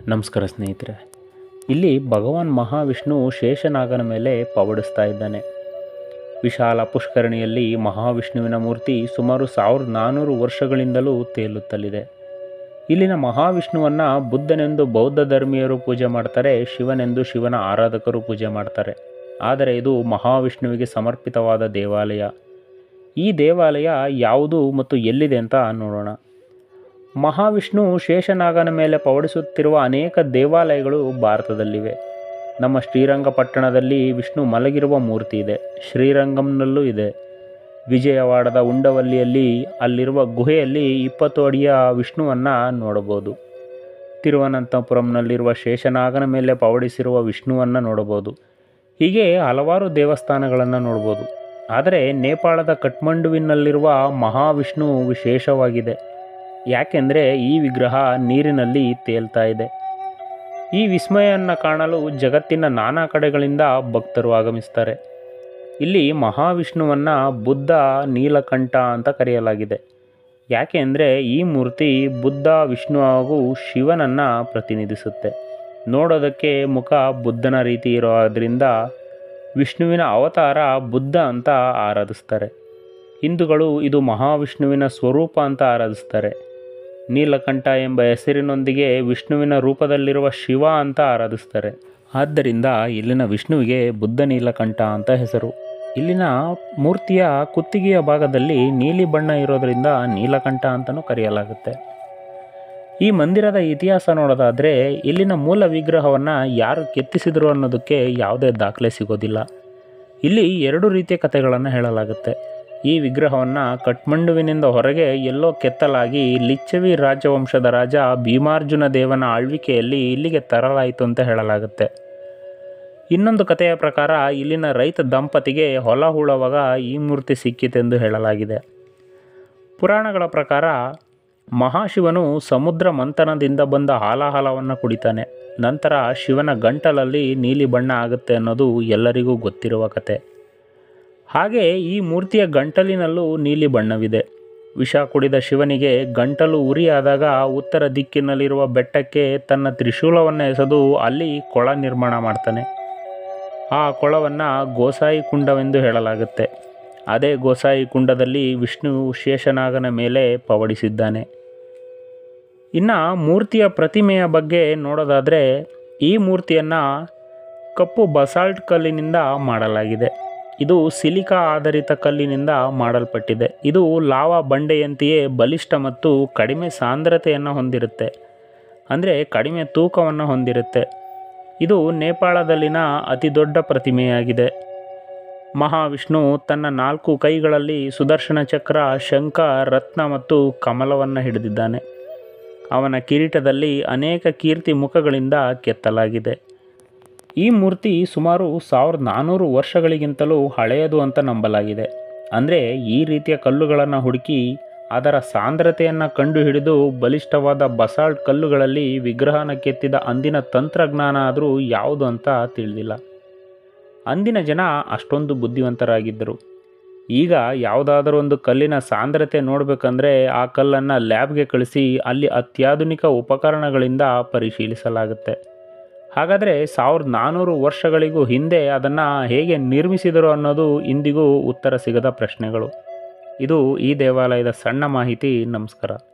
ನಮಸ್ಕಾರ ಸ್ನೇಹಿತರೆ ಇಲ್ಲಿ ಭಗವಾನ್ ಮಹಾವಿಷ್ಣು ಶೇಷನಾಗನ ಮೇಲೆ ಪವಡಿಸ್ತಾ ಇದ್ದಾನೆ ವಿಶಾಲ ಪುಷ್ಕರಣಿಯಲ್ಲಿ ಮಹಾವಿಷ್ಣುವಿನ ಮೂರ್ತಿ ಸುಮಾರು ಸಾವಿರದ ನಾನ್ನೂರು ವರ್ಷಗಳಿಂದಲೂ ತೇಲುತ್ತಲಿದೆ ಇಲ್ಲಿನ ಮಹಾವಿಷ್ಣುವನ್ನು ಬುದ್ಧನೆಂದು ಬೌದ್ಧ ಧರ್ಮೀಯರು ಪೂಜೆ ಮಾಡ್ತಾರೆ ಶಿವನೆಂದು ಶಿವನ ಆರಾಧಕರು ಪೂಜೆ ಮಾಡ್ತಾರೆ ಆದರೆ ಇದು ಮಹಾವಿಷ್ಣುವಿಗೆ ಸಮರ್ಪಿತವಾದ ದೇವಾಲಯ ಈ ದೇವಾಲಯ ಯಾವುದು ಮತ್ತು ಎಲ್ಲಿದೆ ಅಂತ ನೋಡೋಣ ಮಹಾವಿಷ್ಣು ಶೇಷನಾಗನ ಮೇಲೆ ಪವಡಿಸುತ್ತಿರುವ ಅನೇಕ ದೇವಾಲಯಗಳು ಭಾರತದಲ್ಲಿವೆ ನಮ್ಮ ಶ್ರೀರಂಗಪಟ್ಟಣದಲ್ಲಿ ವಿಷ್ಣು ಮಲಗಿರುವ ಮೂರ್ತಿ ಇದೆ ಶ್ರೀರಂಗಂನಲ್ಲೂ ಇದೆ ವಿಜಯವಾಡದ ಉಂಡವಲ್ಲಿಯಲ್ಲಿ ಅಲ್ಲಿರುವ ಗುಹೆಯಲ್ಲಿ ಇಪ್ಪತ್ತು ಅಡಿಯ ವಿಷ್ಣುವನ್ನು ನೋಡಬಹುದು ತಿರುವನಂತಪುರಂನಲ್ಲಿರುವ ಶೇಷನಾಗನ ಮೇಲೆ ಪವಡಿಸಿರುವ ವಿಷ್ಣುವನ್ನು ನೋಡಬಹುದು ಹೀಗೆ ಹಲವಾರು ದೇವಸ್ಥಾನಗಳನ್ನು ನೋಡ್ಬೋದು ಆದರೆ ನೇಪಾಳದ ಕಠ್ಮಂಡುವಿನಲ್ಲಿರುವ ಮಹಾವಿಷ್ಣು ವಿಶೇಷವಾಗಿದೆ ಯಾಕೆಂದರೆ ಈ ವಿಗ್ರಹ ನೀರಿನಲ್ಲಿ ತೇಲ್ತಾ ಇದೆ ಈ ವಿಸ್ಮಯವನ್ನು ಕಾಣಲು ಜಗತ್ತಿನ ನಾನಾ ಕಡೆಗಳಿಂದ ಭಕ್ತರು ಆಗಮಿಸ್ತಾರೆ ಇಲ್ಲಿ ಮಹಾವಿಷ್ಣುವನ್ನು ಬುದ್ಧ ನೀಲಕಂಠ ಅಂತ ಕರೆಯಲಾಗಿದೆ ಯಾಕೆ ಅಂದರೆ ಈ ಮೂರ್ತಿ ಬುದ್ಧ ವಿಷ್ಣು ಹಾಗೂ ಶಿವನನ್ನು ಪ್ರತಿನಿಧಿಸುತ್ತೆ ನೋಡೋದಕ್ಕೆ ಮುಖ ಬುದ್ಧನ ರೀತಿ ಇರೋದ್ರಿಂದ ವಿಷ್ಣುವಿನ ಅವತಾರ ಬುದ್ಧ ಅಂತ ಆರಾಧಿಸ್ತಾರೆ ಹಿಂದೂಗಳು ಇದು ಮಹಾವಿಷ್ಣುವಿನ ಸ್ವರೂಪ ಅಂತ ಆರಾಧಿಸ್ತಾರೆ ನೀಲಕಂಠ ಎಂಬ ಹೆಸರಿನೊಂದಿಗೆ ವಿಷ್ಣುವಿನ ರೂಪದಲ್ಲಿರುವ ಶಿವ ಅಂತ ಆರಾಧಿಸ್ತಾರೆ ಆದ್ದರಿಂದ ಇಲ್ಲಿನ ವಿಷ್ಣುವಿಗೆ ಬುದ್ಧ ನೀಲಕಂಠ ಅಂತ ಹೆಸರು ಇಲ್ಲಿನ ಮೂರ್ತಿಯ ಕುತ್ತಿಗೆಯ ಭಾಗದಲ್ಲಿ ನೀಲಿ ಬಣ್ಣ ಇರೋದರಿಂದ ನೀಲಕಂಠ ಅಂತಲೂ ಕರೆಯಲಾಗುತ್ತೆ ಈ ಮಂದಿರದ ಇತಿಹಾಸ ನೋಡೋದಾದರೆ ಇಲ್ಲಿನ ಮೂಲ ವಿಗ್ರಹವನ್ನು ಯಾರು ಕೆತ್ತಿಸಿದರು ಅನ್ನೋದಕ್ಕೆ ಯಾವುದೇ ದಾಖಲೆ ಸಿಗೋದಿಲ್ಲ ಇಲ್ಲಿ ಎರಡು ರೀತಿಯ ಕಥೆಗಳನ್ನು ಹೇಳಲಾಗುತ್ತೆ ಈ ವಿಗ್ರಹವನ್ನು ಕಠ್ಮಂಡುವಿನಿಂದ ಹೊರಗೆ ಎಲ್ಲೋ ಕೆತ್ತಲಾಗಿ ಲಿಚ್ಚವಿ ರಾಜವಂಶದ ರಾಜ ಭೀಮಾರ್ಜುನ ದೇವನ ಆಳ್ವಿಕೆಯಲ್ಲಿ ಇಲ್ಲಿಗೆ ತರಲಾಯಿತು ಅಂತ ಹೇಳಲಾಗುತ್ತೆ ಇನ್ನೊಂದು ಕಥೆಯ ಪ್ರಕಾರ ಇಲ್ಲಿನ ರೈತ ದಂಪತಿಗೆ ಹೊಲ ಹೂಳುವಾಗ ಈ ಮೂರ್ತಿ ಸಿಕ್ಕಿತೆಂದು ಹೇಳಲಾಗಿದೆ ಪುರಾಣಗಳ ಪ್ರಕಾರ ಮಹಾಶಿವನು ಸಮುದ್ರ ಮಂಥನದಿಂದ ಬಂದ ಹಾಲಾಹಲವನ್ನು ಕುಡಿತಾನೆ ನಂತರ ಶಿವನ ಗಂಟಲಲ್ಲಿ ನೀಲಿ ಬಣ್ಣ ಆಗುತ್ತೆ ಅನ್ನೋದು ಎಲ್ಲರಿಗೂ ಗೊತ್ತಿರುವ ಕತೆ ಹಾಗೆ ಈ ಮೂರ್ತಿಯ ಗಂಟಲಿನಲ್ಲೂ ನೀಲಿ ಬಣ್ಣವಿದೆ ವಿಷ ಕುಡಿದ ಶಿವನಿಗೆ ಗಂಟಲು ಉರಿಯಾದಾಗ ಉತ್ತರ ದಿಕ್ಕಿನಲ್ಲಿರುವ ಬೆಟ್ಟಕ್ಕೆ ತನ್ನ ತ್ರಿಶೂಲವನ್ನು ಎಸೆದು ಅಲ್ಲಿ ಕೊಳ ನಿರ್ಮಾಣ ಮಾಡ್ತಾನೆ ಆ ಕೊಳವನ್ನು ಗೋಸಾಯಿ ಕುಂಡವೆಂದು ಹೇಳಲಾಗುತ್ತೆ ಅದೇ ಗೋಸಾಯಿ ಕುಂಡದಲ್ಲಿ ವಿಷ್ಣು ಶೇಷನಾಗನ ಮೇಲೆ ಪವಡಿಸಿದ್ದಾನೆ ಇನ್ನು ಮೂರ್ತಿಯ ಪ್ರತಿಮೆಯ ಬಗ್ಗೆ ನೋಡೋದಾದರೆ ಈ ಮೂರ್ತಿಯನ್ನು ಕಪ್ಪು ಬಸಾಲ್ಟ್ ಕಲ್ಲಿನಿಂದ ಮಾಡಲಾಗಿದೆ ಇದು ಸಿಲಿಕಾ ಆಧಾರಿತ ಕಲ್ಲಿನಿಂದ ಮಾಡಲ್ಪಟ್ಟಿದೆ ಇದು ಲಾವಾ ಬಂಡೆಯಂತೆಯೇ ಬಲಿಷ್ಠ ಮತ್ತು ಕಡಿಮೆ ಸಾಂದ್ರತೆಯನ್ನು ಹೊಂದಿರುತ್ತೆ ಅಂದರೆ ಕಡಿಮೆ ತೂಕವನ್ನು ಹೊಂದಿರುತ್ತೆ ಇದು ನೇಪಾಳದಲ್ಲಿನ ಅತಿ ದೊಡ್ಡ ಪ್ರತಿಮೆಯಾಗಿದೆ ಮಹಾವಿಷ್ಣು ತನ್ನ ನಾಲ್ಕು ಕೈಗಳಲ್ಲಿ ಸುದರ್ಶನ ಚಕ್ರ ಶಂಖ ರತ್ನ ಮತ್ತು ಕಮಲವನ್ನು ಹಿಡಿದಿದ್ದಾನೆ ಅವನ ಕಿರೀಟದಲ್ಲಿ ಅನೇಕ ಕೀರ್ತಿ ಮುಖಗಳಿಂದ ಕೆತ್ತಲಾಗಿದೆ ಈ ಮೂರ್ತಿ ಸುಮಾರು ಸಾವಿರದ ನಾನ್ನೂರು ವರ್ಷಗಳಿಗಿಂತಲೂ ಹಳೆಯದು ಅಂತ ನಂಬಲಾಗಿದೆ ಅಂದರೆ ಈ ರೀತಿಯ ಕಲ್ಲುಗಳನ್ನು ಹುಡುಕಿ ಅದರ ಸಾಂದ್ರತೆಯನ್ನು ಕಂಡುಹಿಡಿದು ಬಲಿಷ್ಠವಾದ ಬಸಾಲ್ಟ್ ಕಲ್ಲುಗಳಲ್ಲಿ ವಿಗ್ರಹನ ಕೆತ್ತಿದ ಅಂದಿನ ತಂತ್ರಜ್ಞಾನ ಆದರೂ ಯಾವುದು ಅಂತ ತಿಳಿದಿಲ್ಲ ಅಂದಿನ ಜನ ಅಷ್ಟೊಂದು ಬುದ್ಧಿವಂತರಾಗಿದ್ದರು ಈಗ ಯಾವುದಾದ್ರೂ ಒಂದು ಕಲ್ಲಿನ ಸಾಂದ್ರತೆ ನೋಡಬೇಕಂದ್ರೆ ಆ ಕಲ್ಲನ್ನು ಲ್ಯಾಬ್ಗೆ ಕಳಿಸಿ ಅಲ್ಲಿ ಅತ್ಯಾಧುನಿಕ ಉಪಕರಣಗಳಿಂದ ಪರಿಶೀಲಿಸಲಾಗುತ್ತೆ ಹಾಗಾದರೆ ಸಾವಿರದ ನಾನ್ನೂರು ವರ್ಷಗಳಿಗೂ ಹಿಂದೆ ಅದನ್ನು ಹೇಗೆ ನಿರ್ಮಿಸಿದರು ಅನ್ನೋದು ಇಂದಿಗೂ ಉತ್ತರ ಸಿಗದ ಪ್ರಶ್ನೆಗಳು ಇದು ಈ ದೇವಾಲಯದ ಸಣ್ಣ ಮಾಹಿತಿ ನಮಸ್ಕಾರ